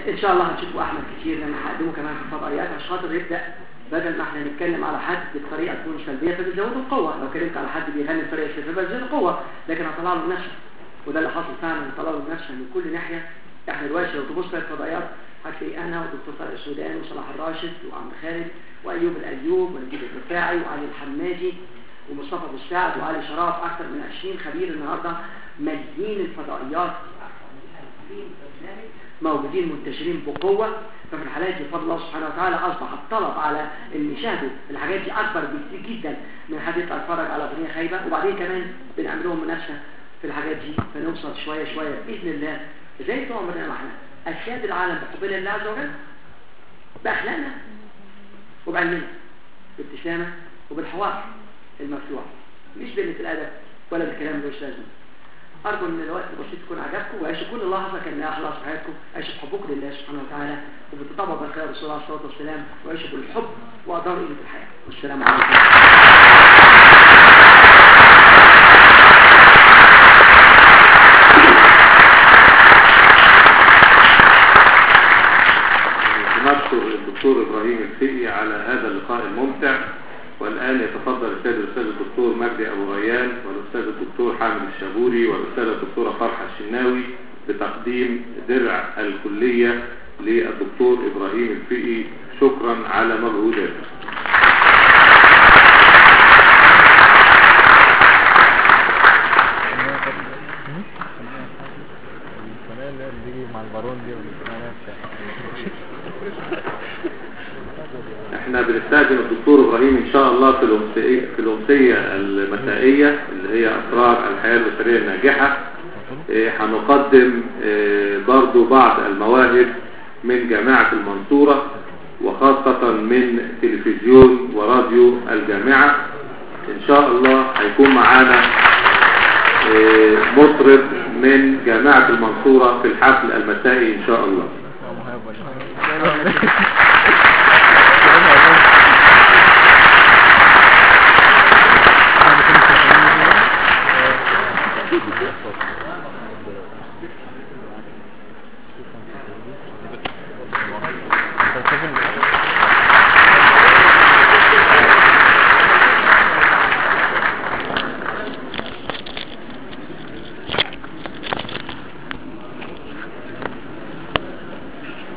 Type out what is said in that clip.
ان شاء الله هتشوفوا احمد كتير لما هقدمه كمان في الفضائيات عشان خاطر يبدا بدل ما احنا نتكلم على حد بطريقه تكون سلبيه فبتزودوا القوه لو اتكلمت على حد بيغني بطريقه سلبيه فبتزودوا القوه لكن هطلع له نفسه وده اللي حصل فعلا هطلع له نفسه من كل ناحيه احنا دلوقتي لو تبص الفضائيات هتلاقي انا ودكتور طارق السوداني وصلاح الراشد وعم خالد وايوب الايوب ونجيب الرفاعي وعلي الحمادي ومصطفى ابو السعد وعلي شراب اكثر من 20 خبير النهارده مالين الفضائيات موجودين منتشرين بقوة ففي الحالات دي بفضل الله سبحانه وتعالى أصبح الطلب على اللي يشاهدوا الحاجات دي أكبر بكتير جدا من حد يطلع يتفرج على أغنية خايبة وبعدين كمان بنعمل لهم منافسة في الحاجات دي فنوصل شوية شوية بإذن الله زي طول عمرنا ما احنا أسياد العالم بحبنا لله عز وجل بأخلاقنا وبعلمنا بابتسامة وبالحوار المفتوح مش بقلة الأدب ولا بالكلام اللي مش لازم أرجو أن الوقت البسيط يكون عجبكم وعيشوا كل لحظة كان لها خلاص في حياتكم عيشوا بحبكم لله سبحانه وتعالى وبتطبقوا بالخير رسول الله صلى الله عليه وسلم وعيشوا بالحب وأداروا قيمة الحياة والسلام عليكم نشكر الدكتور إبراهيم الفقي على هذا اللقاء الممتع والآن يتفضل السيد الأستاذ الدكتور مجدي أبو ريان والأستاذ الدكتور حامد الشابوري والأستاذة الدكتورة فرحة الشناوي بتقديم درع الكلية للدكتور إبراهيم الفقي شكرا على مجهوداته القناة اللي هي بتيجي مع البارون دي والقناة احنا بنستأذن الدكتور ابراهيم ان شاء الله في الأمسية, في الأمسية المسائية اللي هي اسرار الحياة البشرية الناجحة اه، هنقدم اه، برضو بعض المواهب من جامعة المنصورة وخاصة من تلفزيون وراديو الجامعة ان شاء الله هيكون معانا اه، مطرب من جامعة المنصورة في الحفل المسائي ان شاء الله مهاب ولا